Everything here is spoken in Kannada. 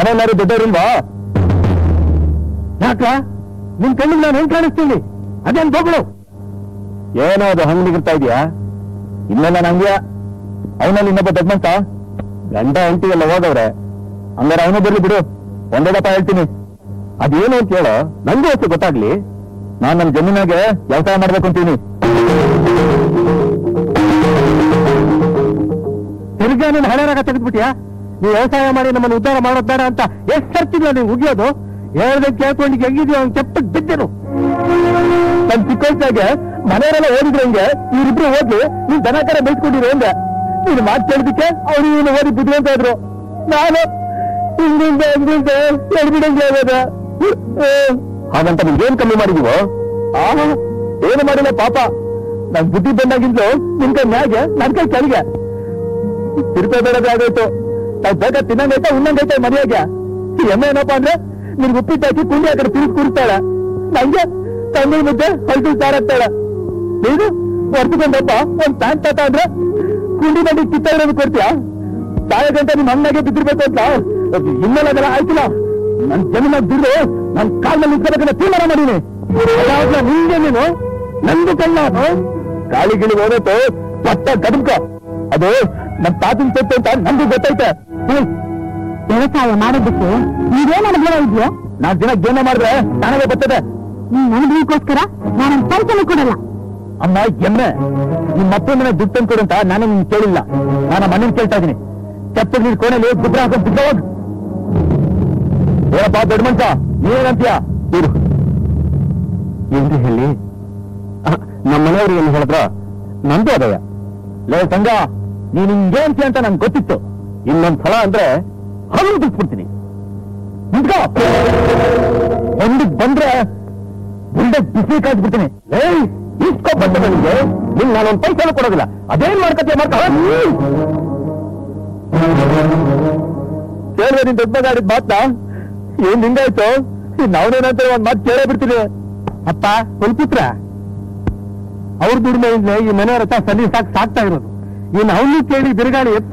ನಾನೆಲ್ಲಾರು ದೊಡ್ಡವರಿಲ್ವಾ ಯಾಕ ನಿನ್ ಕಣ್ಣಿಗೆ ನಾನು ಹೆಂಗ್ ಕಾಣಿಸ್ತೀನಿ ಅದೇನ್ ಬೊಗಳು ಏನೋ ಅದು ಹಂಗ್ ನಿಗಿರ್ತಾ ಇದೆಯಾ ಇನ್ನೆಲ್ಲ ನಂಗೆ ಅವನಲ್ಲಿ ಇನ್ನೊಬ್ಬ ದೊಡ್ಡಂತ ಗಂಡ ಹೆಂಡತಿ ಎಲ್ಲ ಹೋಗವ್ರೆ ಹಂಗಾರೆ ಅವನು ಬರ್ಲಿ ಬಿಡು ಒಂದೇ ದಪ್ಪ ಹೇಳ್ತೀನಿ ಅದೇನು ಅಂತ ಹೇಳೋ ನಂಗೂ ಅಷ್ಟು ಗೊತ್ತಾಗ್ಲಿ ನಾನ್ ನನ್ನ ಜಮೀನಾಗೆ ವ್ಯವಸಾಯ ಮಾಡ್ಬೇಕು ಅಂತೀನಿ ತಿರ್ಗಾ ನೀನ್ ಹಳೆರಾಗ ತೆಗೆದ್ಬಿಟ್ಯಾ ನೀವು ವ್ಯವಸಾಯ ಮಾಡಿ ನಮ್ಮನ್ನು ಉದ್ಧಾರ ಮಾಡೋದ್ ಬೇಡ ಅಂತ ಎಷ್ಟ್ ಸರ್ತಿದ್ಯಾ ನೀವು ಉಗಿಯೋದು ಹೇಳ್ದೆ ಕೇಳ್ಕೊಂಡು ಹೆಂಗಿದ್ಯೋ ಅವ್ನು ಕೆಪ್ಪಕ್ ಬಿದ್ದೆನು ನನ್ ಚಿಕ್ಕ ವಯಸ್ಸಾಗೆ ಮನೆಯವರೆಲ್ಲ ಓದಿದ್ರೆ ಹಂಗೆ ಇವರಿಬ್ರು ಓದಿ ನೀನ್ ದನ ಕರ ಬೆಳ್ಸ್ಕೊಂಡಿರೋ ಹಂಗೆ ನೀನು ಮಾತು ಕೇಳಿದಕ್ಕೆ ಅವ್ರು ಇವನು ಓದಿ ಬುದ್ಧಿ ಅಂತ ಇದ್ರು ನಾನು ಹಿಂದಿಂದ ಹಿಂದಿಂದ ಎಡ್ಬಿಡಂಗೆ ಹೋಗೋದ ಹಾಗಂತ ನಿಮ್ಗೇನ್ ಕಮ್ಮಿ ಮಾಡಿದೀವೋ ಆ ಏನು ಮಾಡಿಲ್ಲ ಪಾಪ ನನ್ ಬುದ್ಧಿ ಬಂದಾಗಿಂದ್ಲು ನಿನ್ ಕೈ ಮ್ಯಾಗೆ ನನ್ ಕೈ ಕೆಳಗೆ ತಿರುಪೆ ಬೇಡದೇ ಆಗೋಯ್ತು ನಾವ್ ಬೇಗ ತಿನ್ನಂಗೈತೆ ಉಣ್ಣಂಗೈತೆ ಮನೆಯಾಗೆ ಈ ಎಮ್ಮೆ ಏನಪ್ಪಾ ಅಂದ್ರೆ ನಿನ್ಗೆ ಉಪ್ಪಿಟ್ಟು ಹಾಕಿ ಕುಂಡಿ ಆ ಕಡೆ ತಿರುಗಿ ಕೂರ್ತಾಳೆ ನಂಗೆ ತಣ್ಣೀರ್ ಮುದ್ದೆ ಹೊಲ್ದು ಸಾರಾಗ್ತಾಳೆ ನೀನು ಹೊರ್ತಿಕೊಂಡಪ್ಪ ಒಂದ್ ಪ್ಯಾಂಟ್ ತಾತ ಅಂದ್ರೆ ಕುಂಡಿ ಮಂಡಿ ಕಿತ್ತಾಗಿರೋದು ಕೊಡ್ತೀಯಾ ತಾಳೆ ಗಂಟೆ ನಿಮ್ ಹಣ್ಣಾಗೆ ಬಿದ್ದಿರ್ಬೇಕು ಅಂತ ಹಿನ್ನೆಲೆಲ್ಲ ಆಯ್ತಿಲ್ಲ ನನ್ ಜಮೀನಾಗ ದುಡ್ಡು ನನ್ ಕಾಲ್ನಲ್ಲಿ ನಿಂತ್ಕೋಬೇಕಂತ ತೀರ್ಮಾನ ಮಾಡೀನಿ ಅದಾದ್ಮೇಲೆ ನಿಂಗೆ ನೀನು ನಂದು ಕಣ್ಣ ಗಾಳಿ ಗಿಳಿ ಹೋದತ್ತು ಪಟ್ಟ ಗದಮ್ಕ ಅದು ನನ್ ತಾತನ್ ಸೊತ್ತು ಅಂತ ನಂದು ಗೊತ್ತೈತೆ ಹ್ಮ್ ವ್ಯವಸಾಯ ಮಾಡೋದಕ್ಕೆ ನೀವೇನ್ ಅನುಭವ ಇದೆಯೋ ನಾಲ್ಕು ದಿನ ಜೀವನ ಮಾಡಿದ್ರೆ ನನಗೆ ಬರ್ತದೆ ನೀನ್ ಅನುಭವಕ್ಕೋಸ್ಕರ ನಾನೊಂದು ಪೈಸಲು ಕೊಡಲ್ಲ ಅಮ್ಮ ಎಮ್ಮೆ ನಿಮ್ಮ ಅಪ್ಪನ ದುಡ್ಡು ತಂದ್ಕೊಡು ಅಂತ ನಾನು ನಿನ್ ಕೇಳಿಲ್ಲ ನಾನು ಮನೇಲಿ ಕೇಳ್ತಾ ಇದೀನಿ ಚಪ್ಪಲ್ ನೀರು ಕೋಣೆಲಿ ಗುಬ್ರ ಹಾಕೊಂಡು ಬಿದ್ದ ಹೋಗ್ ಏನಪ್ಪ ದೊಡ್ಡ ಮನುಷ್ಯ ನೀವೇನಂತೀಯ ಇರು ಏನ್ರಿ ಹೇಳಿ ನಮ್ಮ ಮನೆಯವ್ರು ಏನು ಹೇಳಿದ್ರ ನಂದು ಅದಯ ಲೇ ಸಂಘ ನೀನ್ ಹಿಂಗೆ ಅಂತೀಯ ಅಂತ ನಂಗೆ ಗೊತ್ತಿತ್ತು ಇನ್ನೊಂದ್ ಸಲ ಅಂದ್ರೆ ಹಲ್ಲು ಬಿಡ್ಸ್ಬಿಡ್ತೀನಿ ನಿಂತ್ಕೋ ಒಂದಕ್ಕೆ ಬಂದ್ರೆ ಮುಂದೆ ಬಿಸಿ ಕಾಯ್ಬಿಡ್ತೀನಿ ಏಯ್ ಇಸ್ಕೊ ಬಂದ ನನಗೆ ನಿನ್ ನಾನೊಂದು ಪೈಸೆನೂ ಕೊಡೋದಿಲ್ಲ ಅದೇನ್ ಮಾಡ್ಕತ್ತೀಯ ಮಾಡ್ಕೊ ಕೇಳಿದ್ರೆ ನಿನ್ ದೊಡ್ಡ ಗಾಡಿ ಮಾತ್ನ ಏನ್ ಹಿಂಗಾಯ್ತು ನಾವನೇನಂತ ಒಂದ್ ಮಾತು ಕೇಳೇ ಬಿಡ್ತೀನಿ ಅಪ್ಪ ಪುತ್ರ ಅವ್ರ ದುಡಿಮೆಯಿಂದಲೇ ಈ ಮನೆಯವ್ರ ಹತ್ರ ಸಲಿ ಸಾಕ್ ಸಾಕ್ತಾ ಇರೋದು ಇನ್ನು ಅವನು ಕೇಳಿ ಬಿರುಗಾಳಿ